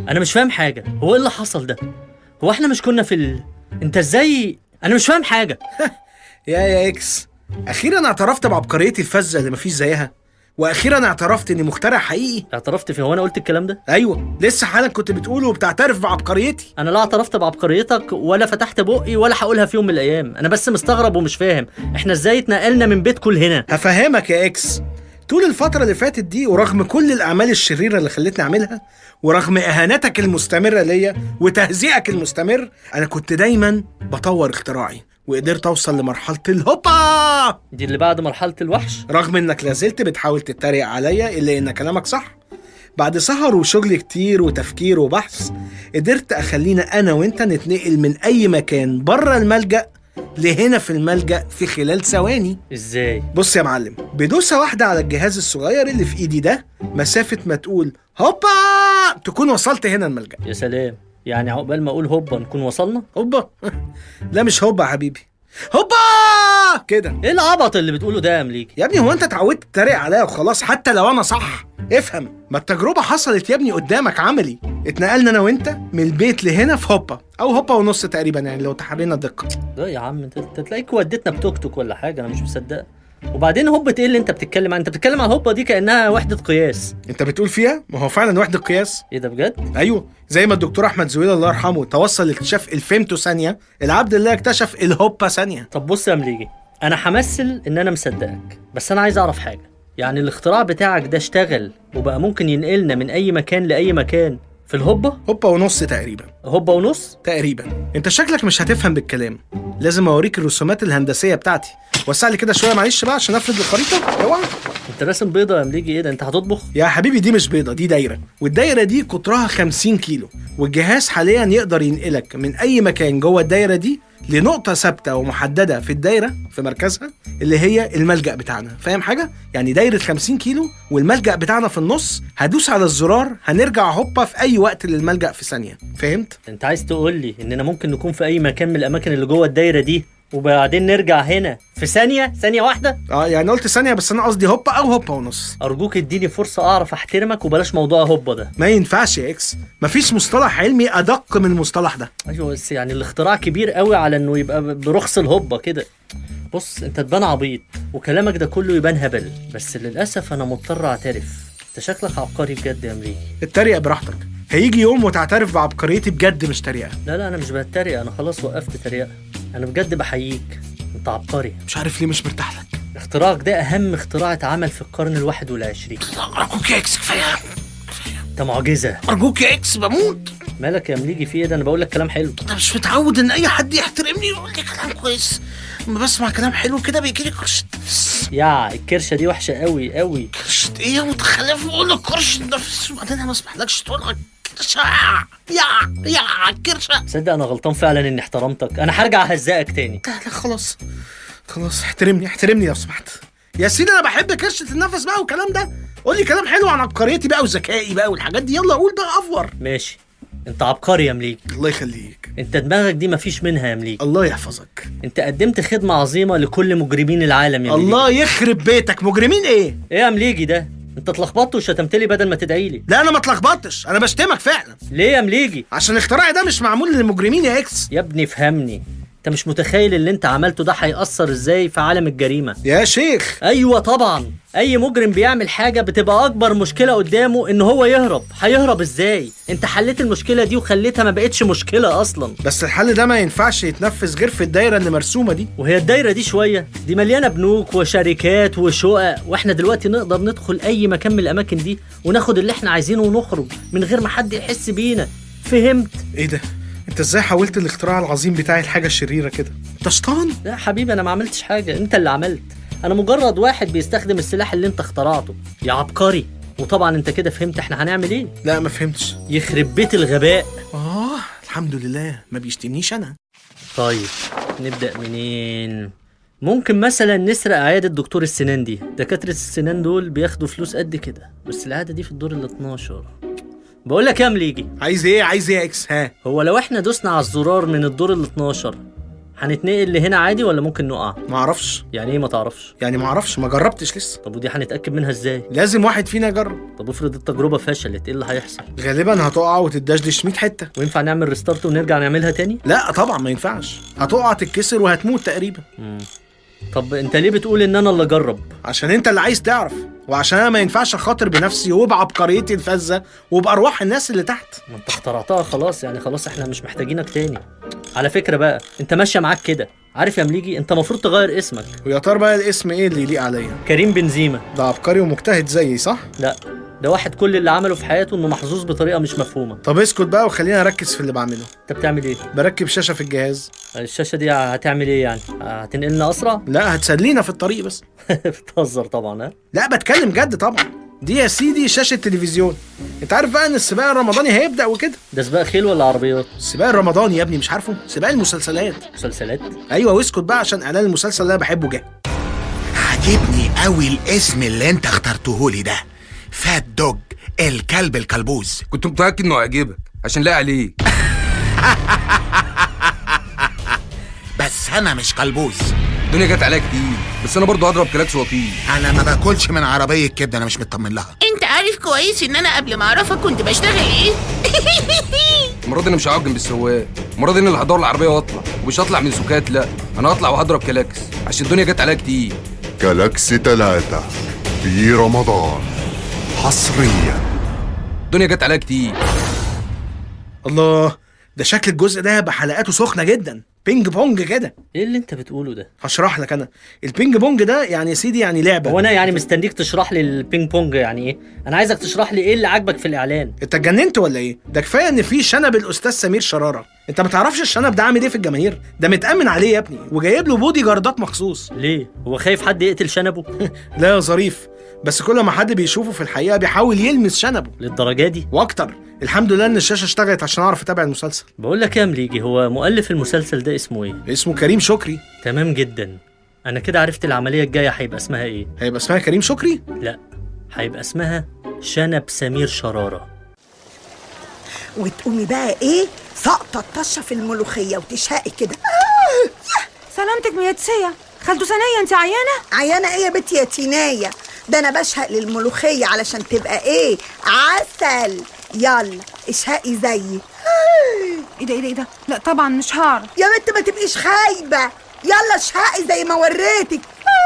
انا مش فاهم حاجه هو ايه اللي حصل ده هو احنا مش كنا في ال... انت ازاي انا مش فاهم حاجه يا يا اكس اخيرا اعترفت بعبقريتي الفذه اللي مفيش زيها واخيرا اعترفت اني مخترع حقيقي اعترفت في هو انا قلت الكلام ده ايوه لسه حالا كنت بتقوله وبتعترف بعبقريتي انا لا اعترفت بعبقريتك ولا فتحت بقي ولا هقولها في يوم من الايام انا بس مستغرب ومش فاهم احنا ازاي اتنقلنا من بيتكم لهنا هفهمك يا اكس طول الفترة اللي فاتت دي ورغم كل الأعمال الشريرة اللي خلتني أعملها ورغم إهانتك المستمرة ليا وتهزيئك المستمر أنا كنت دايما بطور اختراعي وقدرت أوصل لمرحلة الهوبا دي اللي بعد مرحله الوحش رغم إنك لازلت بتحاول تتريق عليا إلا إن كلامك صح بعد سهر وشغل كتير وتفكير وبحث قدرت أخلينا أنا وإنت نتنقل من أي مكان بره الملجأ لهنا في الملجأ في خلال ثواني ازاي بص يا معلم بدوسة واحدة على الجهاز الصغير اللي في ايدي ده مسافة ما تقول هوبا تكون وصلت هنا الملجأ يا سلام يعني عقبال ما اقول هوبا نكون وصلنا هوبا لا مش هوبا يا حبيبي هوبا كده ايه العبط اللي بتقوله ده يا مليكي يا ابني هو انت اتعودت تتريق عليا وخلاص حتى لو انا صح افهم ما التجربة حصلت يا ابني قدامك عملي اتنقلنا انا وانت من البيت لهنا في هوبا او هوبا ونص تقريبا يعني لو تحرينا الدقة ده يا عم انت انت تلاقيك وديتنا بتوك توك ولا حاجه انا مش مصدق وبعدين هوبة ايه اللي انت بتتكلم عنها انت بتتكلم عن الهوبة دي كانها وحده قياس انت بتقول فيها ما هو فعلا وحدة قياس ايه ده بجد ايوه زي ما الدكتور احمد زويل الله يرحمه توصل لاكتشاف الفيمتو ثانيه العبد الله اكتشف الهوبا ثانيه طب بص يا مليجي انا همثل ان انا مصدقك بس انا عايز اعرف حاجه يعني الاختراع بتاعك ده اشتغل وبقى ممكن ينقلنا من اي مكان لاي مكان في الهوبة هوبا ونص تقريبا هوبا ونص تقريبا انت شكلك مش هتفهم بالكلام لازم اوريك الرسومات الهندسيه بتاعتي وسع لي كده شويه معلش بقى عشان افرد الخريطه اوعى انت راسم بيضة يا مليجي ايه ده انت هتطبخ يا حبيبي دي مش بيضه دي دايره والدايره دي قطرها 50 كيلو والجهاز حاليا يقدر ينقلك من اي مكان جوه الدايره دي لنقطة ثابتة ومحددة في الدايرة في مركزها اللي هي الملجأ بتاعنا فاهم حاجة؟ يعني دايرة 50 كيلو والملجأ بتاعنا في النص هدوس على الزرار هنرجع هوبا في أي وقت للملجأ في ثانية فهمت؟ انت عايز تقول لي اننا ممكن نكون في اي مكان من الاماكن اللي جوه الدايرة دي وبعدين نرجع هنا في ثانية ثانية واحدة اه يعني قلت ثانية بس أنا قصدي هوبا أو هوبا ونص ارجوك اديني فرصة اعرف احترمك وبلاش موضوع هوبا ده ما ينفعش يا اكس مفيش مصطلح علمي أدق من المصطلح ده ايوه بس يعني الاختراع كبير قوي على انه يبقى ب- برخص الهوبا كده بص انت تبان عبيط وكلامك ده كله يبان هبل بس للاسف انا مضطر اعترف انت شكلك عبقري بجد يا مليكي اتريق براحتك هيجي يوم وتعترف بعبقريتي بجد مش تريقة لا لا انا مش بتريق انا خلاص وقفت تريقه انا بجد بحييك انت عبقري مش عارف ليه مش مرتاح لك اختراعك ده اهم اختراع اتعمل في القرن الواحد والعشرين أرجوك يا اكس كفاية انت معجزه أرجوك يا اكس بموت مالك يا مليجي في ايه ده انا بقول لك كلام حلو انا مش متعود ان اي حد يحترمني ويقول لي كلام كويس لما بسمع كلام حلو كده بيجي لي كرشه نفس يا الكرشه دي وحشه قوي قوي كرشه ايه يا متخلف بقول لك كرشه نفس وبعدين انا ما اسمحلكش تقول لك كرشه يا يا كرشه تصدق انا غلطان فعلا اني احترمتك انا هرجع اهزقك تاني لا لا خلاص خلاص احترمني احترمني لو سمحت يا سيدي انا بحب كرشه النفس بقى والكلام ده قول لي كلام حلو عن عبقريتي بقى وذكائي بقى والحاجات دي يلا قول بقى افور ماشي انت عبقري يا مليجي الله يخليك انت دماغك دي مفيش منها يا مليجي الله يحفظك انت قدمت خدمه عظيمه لكل مجرمين العالم يا مليجي الله يخرب بيتك مجرمين ايه ايه يا مليجي ده انت اتلخبطت وشتمت لي بدل ما تدعي لي لا انا ما اتلخبطتش انا بشتمك فعلا ليه يا مليجي عشان الاختراع ده مش معمول للمجرمين يا اكس يا ابني فهمني انت مش متخيل اللي انت عملته ده هيأثر ازاي في عالم الجريمه يا شيخ ايوه طبعا اي مجرم بيعمل حاجه بتبقى اكبر مشكله قدامه ان هو يهرب هيهرب ازاي انت حليت المشكله دي وخليتها ما بقتش مشكله اصلا بس الحل ده ما ينفعش يتنفذ غير في الدايره اللي مرسومه دي وهي الدايره دي شويه دي مليانه بنوك وشركات وشقق واحنا دلوقتي نقدر ندخل اي مكان من الاماكن دي وناخد اللي احنا عايزينه ونخرج من غير ما حد يحس بينا فهمت ايه ده انت ازاي حولت الاختراع العظيم بتاعي لحاجه شريره كده انت شطان لا حبيبي انا ما عملتش حاجه انت اللي عملت انا مجرد واحد بيستخدم السلاح اللي انت اخترعته يا عبقري وطبعا انت كده فهمت احنا هنعمل ايه لا ما فهمتش يخرب بيت الغباء اه الحمد لله ما بيشتمنيش انا طيب نبدا منين ممكن مثلا نسرق عيادة دكتور السنان دي دكاترة السنان دول بياخدوا فلوس قد كده بس العيادة دي في الدور ال 12 بقول لك يا مليجي عايز ايه عايز ايه يا اكس ها هو لو احنا دوسنا على الزرار من الدور ال 12 هنتنقل لهنا عادي ولا ممكن نقع ما اعرفش يعني ايه ما تعرفش يعني ما اعرفش ما جربتش لسه طب ودي هنتاكد منها ازاي لازم واحد فينا يجرب طب افرض التجربه فشلت ايه اللي هيحصل غالبا هتقع وتدشدش 100 حته وينفع نعمل ريستارت ونرجع نعملها تاني لا طبعا ما ينفعش هتقع تتكسر وهتموت تقريبا مم. طب انت ليه بتقول ان انا اللي اجرب عشان انت اللي عايز تعرف وعشان انا ما ينفعش اخاطر بنفسي وبعبقريتي الفذه وبارواح الناس اللي تحت ما انت اخترعتها خلاص يعني خلاص احنا مش محتاجينك تاني على فكره بقى انت ماشيه معاك كده عارف يا مليجي انت المفروض تغير اسمك ويا ترى بقى الاسم ايه اللي يليق عليا كريم بنزيما ده عبقري ومجتهد زيي صح لا ده واحد كل اللي عمله في حياته انه محظوظ بطريقه مش مفهومه طب اسكت بقى وخليني اركز في اللي بعمله انت بتعمل ايه بركب شاشه في الجهاز الشاشه دي هتعمل ايه يعني هتنقلنا اسرع لا هتسلينا في الطريق بس بتهزر طبعا ها لا بتكلم جد طبعا دي يا سيدي شاشه تلفزيون انت عارف بقى ان السباق الرمضاني هيبدا وكده ده سباق خيل ولا عربيات السباق الرمضاني يا ابني مش عارفه سباق المسلسلات مسلسلات ايوه واسكت بقى عشان اعلان المسلسل اللي انا بحبه جه عجبني قوي الاسم اللي انت اخترته لي ده فات دوج الكلب الكلبوز كنت متأكد انه هيعجبك عشان لاقي عليه بس انا مش كلبوز الدنيا جت عليا كتير بس انا برضه هضرب كلاكس واطير انا ما باكلش من عربيه كبده انا مش مطمن لها انت عارف كويس ان انا قبل ما اعرفك كنت بشتغل ايه المره دي انا مش هقعد جنب السواق المره دي انا اللي هدور العربيه واطلع ومش هطلع من سكات لا انا هطلع وهضرب كلاكس عشان الدنيا جت عليا كتير كلاكس ثلاثة في رمضان حصريا الدنيا جت عليا كتير الله ده شكل الجزء ده هيبقى حلقاته سخنه جدا بينج بونج كده ايه اللي انت بتقوله ده هشرح لك انا البينج بونج ده يعني يا سيدي يعني لعبه هو انا يعني مستنيك تشرح لي البينج بونج يعني ايه انا عايزك تشرح لي ايه اللي عاجبك في الاعلان انت اتجننت ولا ايه ده كفايه ان في شنب الاستاذ سمير شراره انت ما تعرفش الشنب ده عامل ايه في الجماهير ده متامن عليه يا ابني وجايب له بودي جاردات مخصوص ليه هو خايف حد يقتل شنبه لا يا ظريف بس كل ما حد بيشوفه في الحقيقه بيحاول يلمس شنبه للدرجه دي واكتر الحمد لله ان الشاشه اشتغلت عشان اعرف اتابع المسلسل بقول لك يا مليجي هو مؤلف المسلسل ده اسمه ايه اسمه كريم شكري تمام جدا انا كده عرفت العمليه الجايه هيبقى اسمها ايه هيبقى اسمها كريم شكري لا هيبقى اسمها شنب سمير شراره وتقومي بقى ايه ساقطه الطشه في الملوخيه وتشهقي كده سلامتك ميتسية خالته ثانية انت عيانة؟ عيانه ايه يا بنتي يا تينايه ده انا بشهق للملوخيه علشان تبقى ايه عسل يلا اشهقي زيي ايه ده ايه ده ايه ده؟ لا طبعا مش هعرف يا بنت ما تبقيش خايبه يلا اشهقي زي ما وريتك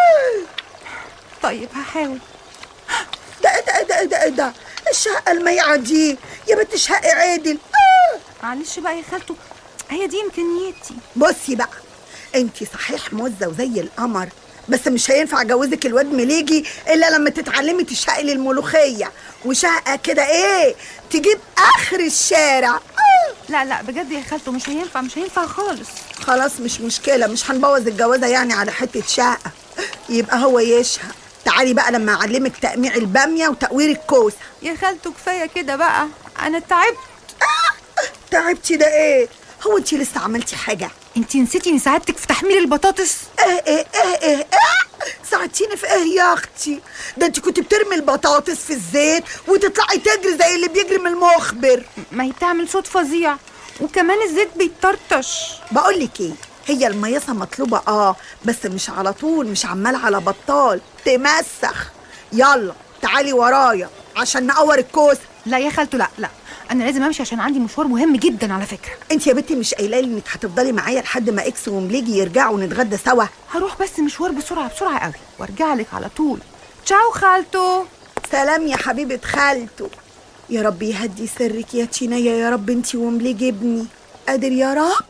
طيب هحاول ده ايه ده ايه ده ايه ده ايه ده الشهقه الميعه دي يا بنت اشهقي عادل معلش بقى يا خالته هي دي امكانياتي بصي بقى انتي صحيح مزه وزي القمر بس مش هينفع اجوزك الواد مليجي الا لما تتعلمي تشهقي للملوخيه وشهقه كده ايه تجيب اخر الشارع لا لا بجد يا خالته مش هينفع مش هينفع خالص خلاص مش مشكله مش هنبوظ الجوازه يعني على حته شقه يبقى هو يشهق تعالي بقى لما اعلمك تقميع الباميه وتقوير الكوسه يا خالته كفاية كده بقى انا تعبت تعبتي ده ايه هو انتي لسه عملتي حاجه انت نسيتي اني ساعدتك في تحميل البطاطس ايه ايه ايه ايه ايه ساعدتيني في ايه يا اختي ده انت كنت بترمي البطاطس في الزيت وتطلعي تجري زي اللي بيجري من المخبر ما هي بتعمل صوت فظيع وكمان الزيت بيطرطش بقول لك ايه هي الميصه مطلوبه اه بس مش على طول مش عمال على بطال تمسخ يلا تعالي ورايا عشان نقور الكوسه لا يا خالته لا لا انا لازم امشي عشان عندي مشوار مهم جدا على فكرة انت يا بنتي مش قايله لي انك هتفضلي معايا لحد ما اكس ومليجي يرجعوا ونتغدى سوا هروح بس مشوار بسرعة بسرعة قوي وارجع لك على طول تشاو خالته سلام يا حبيبه خالته يا رب يهدي سرك يا تينية يا رب انت ومليجي ابني قادر يا رب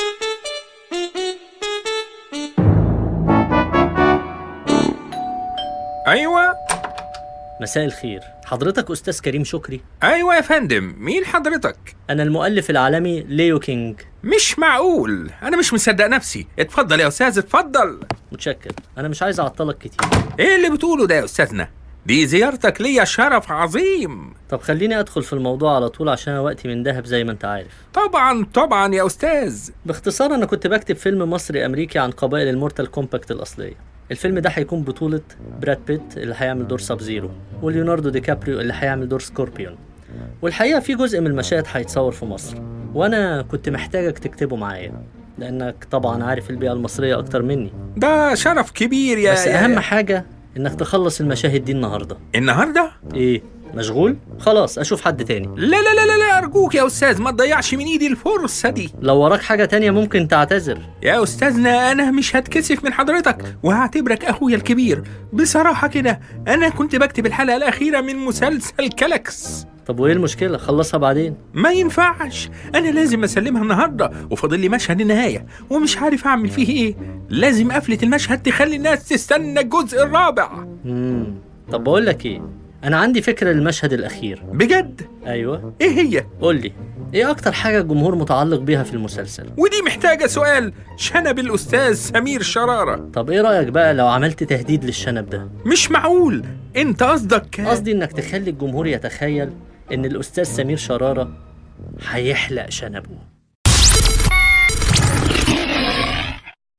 ايوه مساء الخير حضرتك استاذ كريم شكري ايوه يا فندم مين حضرتك انا المؤلف العالمي ليو كينج مش معقول انا مش مصدق نفسي اتفضل يا استاذ اتفضل متشكر انا مش عايز اعطلك كتير ايه اللي بتقوله ده يا استاذنا دي زيارتك ليا شرف عظيم طب خليني ادخل في الموضوع على طول عشان أنا وقتي من دهب زي ما انت عارف طبعا طبعا يا استاذ باختصار انا كنت بكتب فيلم مصري امريكي عن قبائل المورتال كومباكت الاصليه الفيلم ده هيكون بطولة براد بيت اللي هيعمل دور ساب زيرو وليوناردو دي كابريو اللي هيعمل دور سكوربيون والحقيقة في جزء من المشاهد هيتصور في مصر وأنا كنت محتاجك تكتبه معايا لانك طبعا عارف البيئه المصريه اكتر مني ده شرف كبير يا بس يا- اهم حاجه انك تخلص المشاهد دي النهارده النهارده ايه مشغول خلاص اشوف حد تاني لا لا لا لا لا ارجوك يا استاذ ما تضيعش من ايدي الفرصه دي لو وراك حاجه تانية ممكن تعتذر يا استاذنا انا مش هتكسف من حضرتك وهعتبرك اخويا الكبير بصراحه كده انا كنت بكتب الحلقه الاخيره من مسلسل كلاكس طب وايه المشكله خلصها بعدين ما ينفعش انا لازم اسلمها النهارده وفاضل لي مشهد النهايه ومش عارف اعمل فيه ايه لازم قفله المشهد تخلي الناس تستنى الجزء الرابع امم طب بقول لك ايه انا عندي فكره للمشهد الاخير بجد ايوه ايه هي قول لي ايه اكتر حاجه الجمهور متعلق بيها في المسلسل ودي محتاجه سؤال شنب الاستاذ سمير شراره طب ايه رايك بقى لو عملت تهديد للشنب ده مش معقول انت قصدك قصدي انك تخلي الجمهور يتخيل ان الاستاذ سمير شراره هيحلق شنبه